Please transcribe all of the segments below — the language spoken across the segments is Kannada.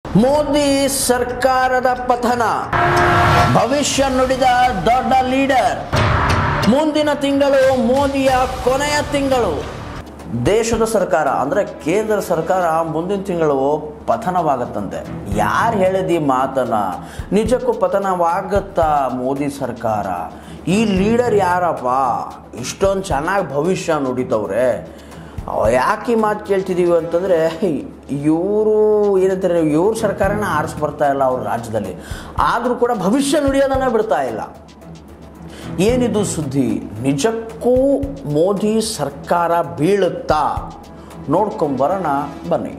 ಮೋದಿ ಸರ್ಕಾರದ ಪತನ ಭವಿಷ್ಯ ನುಡಿದ ದೊಡ್ಡ ಲೀಡರ್ ಮುಂದಿನ ತಿಂಗಳು ಮೋದಿಯ ಕೊನೆಯ ತಿಂಗಳು ದೇಶದ ಸರ್ಕಾರ ಅಂದರೆ ಕೇಂದ್ರ ಸರ್ಕಾರ ಮುಂದಿನ ತಿಂಗಳು ಪತನವಾಗತ್ತಂತೆ ಯಾರು ಹೇಳಿದ ಈ ಮಾತನ್ನ ನಿಜಕ್ಕೂ ಪತನವಾಗತ್ತಾ ಮೋದಿ ಸರ್ಕಾರ ಈ ಲೀಡರ್ ಯಾರಪ್ಪ ಇಷ್ಟೊಂದು ಚೆನ್ನಾಗಿ ಭವಿಷ್ಯ ನುಡಿತವ್ರೆ ಅವ ಯಾಕೆ ಈ ಮಾತು ಕೇಳ್ತಿದ್ದೀವಿ ಅಂತಂದರೆ ಇವರು ಏನಂತಾರೆ ಇವ್ರ ಸರ್ಕಾರನ ಆರಿಸಿ ಬರ್ತಾ ಇಲ್ಲ ಅವ್ರ ರಾಜ್ಯದಲ್ಲಿ ಆದರೂ ಕೂಡ ಭವಿಷ್ಯ ನುಡಿಯೋದನ್ನ ಬಿಡ್ತಾ ಇಲ್ಲ ಏನಿದು ಸುದ್ದಿ ನಿಜಕ್ಕೂ ಮೋದಿ ಸರ್ಕಾರ ಬೀಳುತ್ತಾ ನೋಡ್ಕೊಂಬರೋಣ ಬನ್ನಿ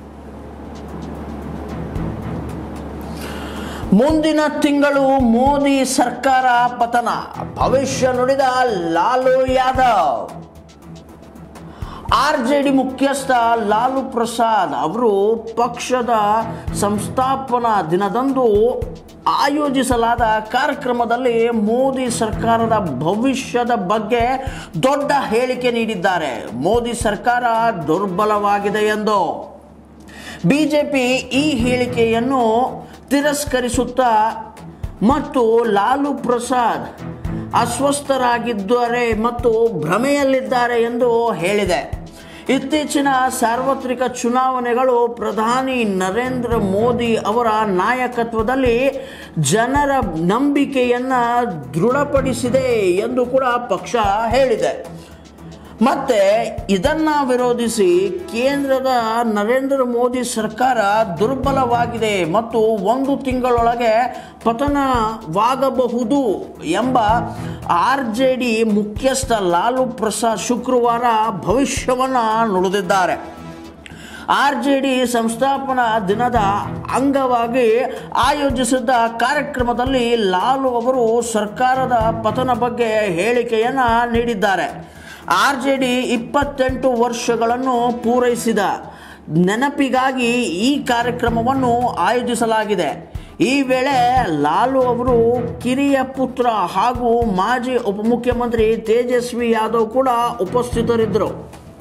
ಮುಂದಿನ ತಿಂಗಳು ಮೋದಿ ಸರ್ಕಾರ ಪತನ ಭವಿಷ್ಯ ನುಡಿದ Lalu Yadav R J D ಮುಖ್ಯಸ್ಥ ಲಾಲು ಪ್ರಸಾದ್ ಅವರು ಪಕ್ಷದ ಸಂಸ್ಥಾಪನಾ ದಿನದಂದು ಆಯೋಜಿಸಲಾದ ಕಾರ್ಯಕ್ರಮದಲ್ಲಿ ಮೋದಿ ಸರ್ಕಾರದ ಭವಿಷ್ಯದ ಬಗ್ಗೆ ದೊಡ್ಡ ಹೇಳಿಕೆ ನೀಡಿದ್ದಾರೆ ಮೋದಿ ಸರ್ಕಾರ ದುರ್ಬಲವಾಗಿದೆ ಎಂದು ಬಿಜೆಪಿ ಈ ಹೇಳಿಕೆಯನ್ನು ತಿರಸ್ಕರಿಸುತ್ತಾ ಮತ್ತು ಲಾಲು ಪ್ರಸಾದ್ ಅಸ್ವಸ್ಥರಾಗಿದ್ದಾರೆ ಮತ್ತು ಭ್ರಮೆಯಲ್ಲಿದ್ದಾರೆ ಎಂದು ಹೇಳಿದೆ ಇತ್ತೀಚಿನ ಸಾರ್ವತ್ರಿಕ ಚುನಾವಣೆಗಳು ಪ್ರಧಾನಿ ನರೇಂದ್ರ ಮೋದಿ ಅವರ ನಾಯಕತ್ವದಲ್ಲಿ ಜನರ ನಂಬಿಕೆಯನ್ನು ದೃಢಪಡಿಸಿದೆ ಎಂದು ಕೂಡ ಪಕ್ಷ ಹೇಳಿದೆ ಮತ್ತೆ ಇದನ್ನ ವಿರೋಧಿಸಿ ಕೇಂದ್ರದ ನರೇಂದ್ರ ಮೋದಿ ಸರ್ಕಾರ ದುರ್ಬಲವಾಗಿದೆ ಮತ್ತು ಒಂದು ತಿಂಗಳೊಳಗೆ ಪತನವಾಗಬಹುದು ಎಂಬ ಆರ್ ಜೆ ಡಿ ಮುಖ್ಯಸ್ಥ ಲಾಲು ಪ್ರಸಾದ್ ಶುಕ್ರವಾರ ಭವಿಷ್ಯವನ್ನು ನುಡಿದಿದ್ದಾರೆ ಆರ್ ಜೆ ಡಿ ಸಂಸ್ಥಾಪನಾ ದಿನದ ಅಂಗವಾಗಿ ಆಯೋಜಿಸಿದ್ದ ಕಾರ್ಯಕ್ರಮದಲ್ಲಿ ಲಾಲು ಅವರು ಸರ್ಕಾರದ ಪತನ ಬಗ್ಗೆ ಹೇಳಿಕೆಯನ್ನು ನೀಡಿದ್ದಾರೆ ಆರ್ ಜೆ ಡಿ ಇಪ್ಪತ್ತೆಂಟು ವರ್ಷಗಳನ್ನು ಪೂರೈಸಿದ ನೆನಪಿಗಾಗಿ ಈ ಕಾರ್ಯಕ್ರಮವನ್ನು ಆಯೋಜಿಸಲಾಗಿದೆ ಈ ವೇಳೆ ಲಾಲು ಅವರು ಕಿರಿಯ ಪುತ್ರ ಹಾಗೂ ಮಾಜಿ ಉಪಮುಖ್ಯಮಂತ್ರಿ ತೇಜಸ್ವಿ ಯಾದವ್ ಕೂಡ ಉಪಸ್ಥಿತರಿದ್ದರು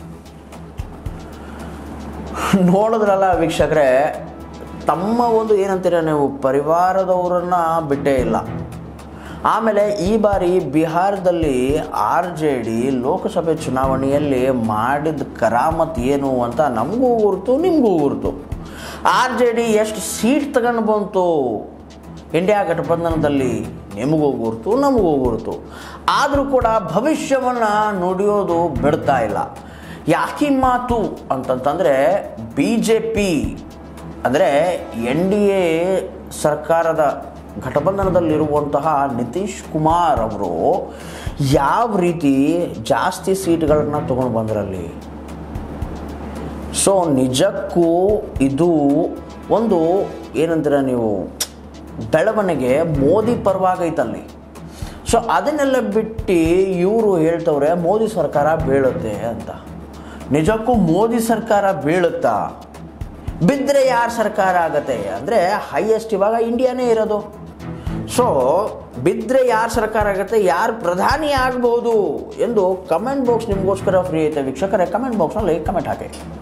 ನೋಡಿದ್ರಲ್ಲ ವೀಕ್ಷಕರೇ ತಮ್ಮ ಒಂದು ಏನಂತೀರ ನೀವು ಪರಿವಾರದವರನ್ನ ಬಿಟ್ಟೇ ಇಲ್ಲ ಆಮೇಲೆ ಈ ಬಾರಿ ಬಿಹಾರದಲ್ಲಿ ಆರ್ ಜೆ ಡಿ ಲೋಕಸಭೆ ಚುನಾವಣೆಯಲ್ಲಿ ಮಾಡಿದ ಕರಾಮತ್ ಏನು ಅಂತ ನಮಗೂ ಗುರುತು ನಿಮಗೂ ಗುರುತು ಆರ್ ಜೆ ಡಿ ಎಷ್ಟು ಸೀಟ್ ತಗೊಂಡು ಬಂತು ಇಂಡಿಯಾ ಗಠಬಂಧನದಲ್ಲಿ ನಿಮಗೂ ಗುರುತು ನಮಗೂ ಗುರುತು ಆದರೂ ಕೂಡ ಭವಿಷ್ಯವನ್ನು ನುಡಿಯೋದು ಬಿಡ್ತಾ ಇಲ್ಲ ಯಾಕೆ ಮಾತು ಅಂತಂತಂದರೆ ಬಿ ಜೆ ಪಿ ಅಂದರೆ ಎನ್ ಡಿ ಎ ಸರ್ಕಾರದ ಘಟಬಂಧನದಲ್ಲಿರುವಂತಹ ನಿತೀಶ್ ಕುಮಾರ್ ಅವರು ಯಾವ ರೀತಿ ಜಾಸ್ತಿ ಸೀಟ್ಗಳನ್ನು ತೊಗೊಂಡು ಬಂದ್ರಲ್ಲಿ ಸೊ ನಿಜಕ್ಕೂ ಇದು ಒಂದು ಏನಂತೀರ ನೀವು ಬೆಳವಣಿಗೆ ಮೋದಿ ಪರವಾಗೈತಲ್ಲಿ ಸೊ ಅದನ್ನೆಲ್ಲ ಬಿಟ್ಟು ಇವರು ಹೇಳ್ತವ್ರೆ ಮೋದಿ ಸರ್ಕಾರ ಬೀಳುತ್ತೆ ಅಂತ ನಿಜಕ್ಕೂ ಮೋದಿ ಸರ್ಕಾರ ಬೀಳುತ್ತಾ ಬಿದ್ದರೆ ಯಾರ ಸರ್ಕಾರ ಆಗತ್ತೆ ಅಂದರೆ ಹೈಯೆಸ್ಟ್ ಇವಾಗ ಇಂಡಿಯಾನೇ ಇರೋದು ಸೊ ಬಿದ್ದರೆ ಯಾರು ಸರ್ಕಾರ ಆಗುತ್ತೆ ಯಾರು ಪ್ರಧಾನಿ ಆಗ್ಬೋದು ಎಂದು ಕಮೆಂಟ್ ಬಾಕ್ಸ್ ನಿಮಗೋಸ್ಕರ ಫ್ರೀ ಐತೆ ವೀಕ್ಷಕರೇ ಕಮೆಂಟ್ ಬಾಕ್ಸ್ನಲ್ಲಿ ಕಮೆಂಟ್ ಹಾಕಿ